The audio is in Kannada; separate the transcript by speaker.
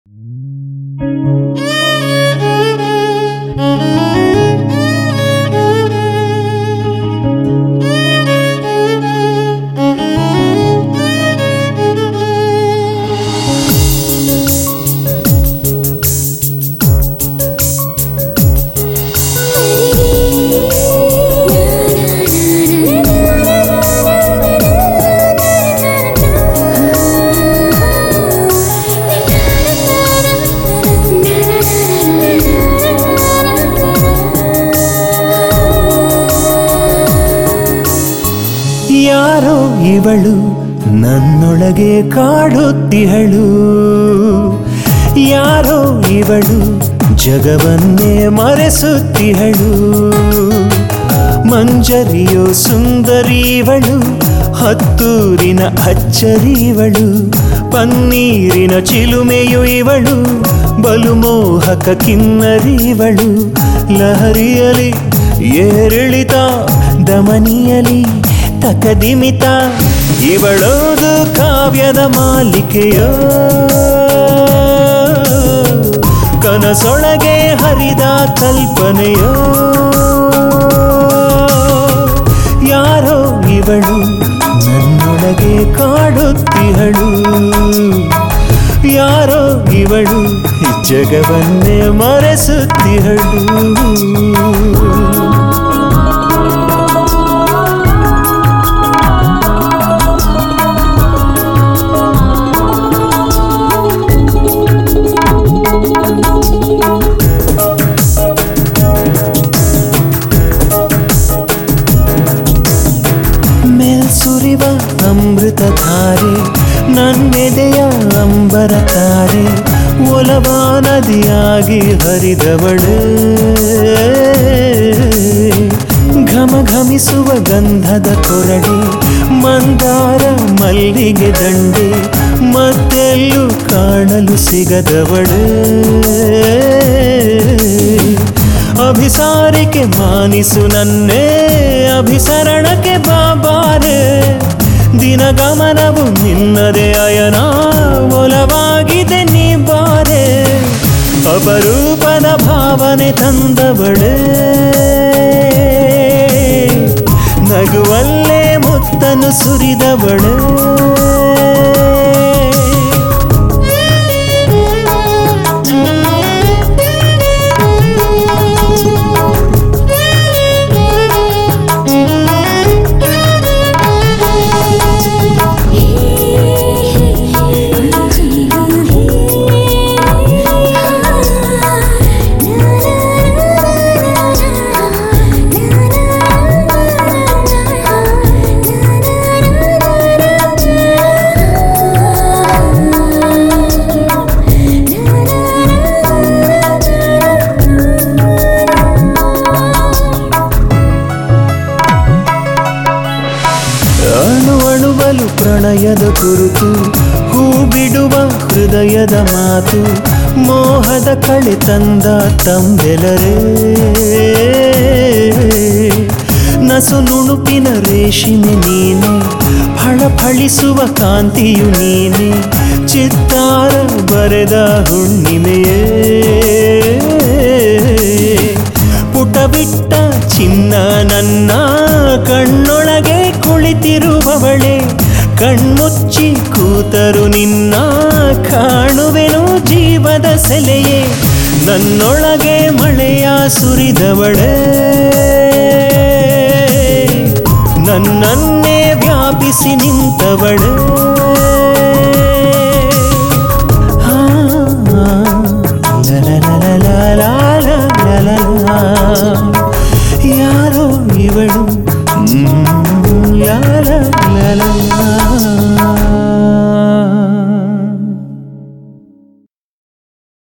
Speaker 1: ಯಾರೋ ಇವಳು ನನ್ನೊಳಗೆ ಕಾಡುತ್ತಿಹಳು ಯಾರೋ ಇವಳು ಜಗವನ್ನೇ ಮರೆಸುತ್ತಿಹಳು ಮಂಜರಿಯೋ ಸುಂದರಿವಳು ಹತ್ತೂರಿನ ಅಚ್ಚರಿವಳು ಪನ್ನೀರಿನ ಚಿಲುಮೆಯು ಇವಳು ಬಲು ಮೋಹಕ ಕಿನ್ನರಿವಳು ಲಹರಿಯಲಿ ಏರಿಳಿತ ದಮನಿಯಲಿ ತಕದಿಮಿತ ಇವಳೋದು ಕಾವ್ಯದ ಮಾಲಿಕೆಯೋ ಕನಸೊಳಗೆ ಹರಿದ ಕಲ್ಪನೆಯೋ ಯಾರೋ ಇವಳು ನನ್ನೊಳಗೆ ಕಾಡುತ್ತಿಹಳು ಯಾರೋ ಇವಳು ಜಗವನ್ನೇ ಮರೆಸುತ್ತಿಹಳು ಮೇಲ್ಸುರಿವ ಅಮೃತ ಧಾರೆ ನನ್ನೆದೆಯ ಅಂಬರ ತಾರೆ ಒಲವ ನದಿಯಾಗಿ ಹರಿದವಳು ಘಮ ಘಮಿಸುವ ಗಂಧದ ಕೊರಡೆ ಮಂದಾರ ಮಲ್ಲಿಗೆ ದಂಡೆ ಮತ್ತೆಲ್ಲೂ ಕಾಣಲು ಸಿಗದವಳು ಅಭಿಸಾರಿಕೆ ಮಾನಿಸು ನನ್ನೇ ಅಭಿಸರಣಕ್ಕೆ ಬಾಬಾರೆ ದಿನ ಗಮನವು ನಿನ್ನದೇ ಅಯನ ಒಲವಾಗಿದೆ ನೀ ಬಾರೆ ಅಪರೂಪದ ಭಾವನೆ ತಂದವಳೆ ನಗುವಲ್ಲೇ ಮುತ್ತನು ಸುರಿದವಳೆ ಅಣು ಅಣುವಲು ಪ್ರಣಯದ ಕುರುತು ಹೂ ಬಿಡುವ ಹೃದಯದ ಮಾತು ಮೋಹದ ಕಳೆ ತಂದ ತಂಬೆಲರೇ ನಸು ನುಣುಪಿನ ರೇಷಿಮೆ ನೀನೆ ಫಳಫಳಿಸುವ ಕಾಂತಿಯು ನೀನೆ ಚಿತ್ತಾರ ಬರೆದ ಹುಣ್ಣಿಮೆಯೇ ಪುಟ ಬಿಟ್ಟ ಚಿನ್ನ ನನ್ನ ಕಣ್ಣೊಳಗೆ ಕುಳಿತಿರುವವಳೆ ಕಣ್ಮುಚ್ಚಿ ಕೂತರು ನಿನ್ನ ಕಾಣುವೆನು ಜೀವದ ಸೆಲೆಯೇ ನನ್ನೊಳಗೆ ಮಳೆಯ ಸುರಿದವಳೆ ನನ್ನನ್ನೇ ವ್ಯಾಪಿಸಿ ನಿಂತವಳೆ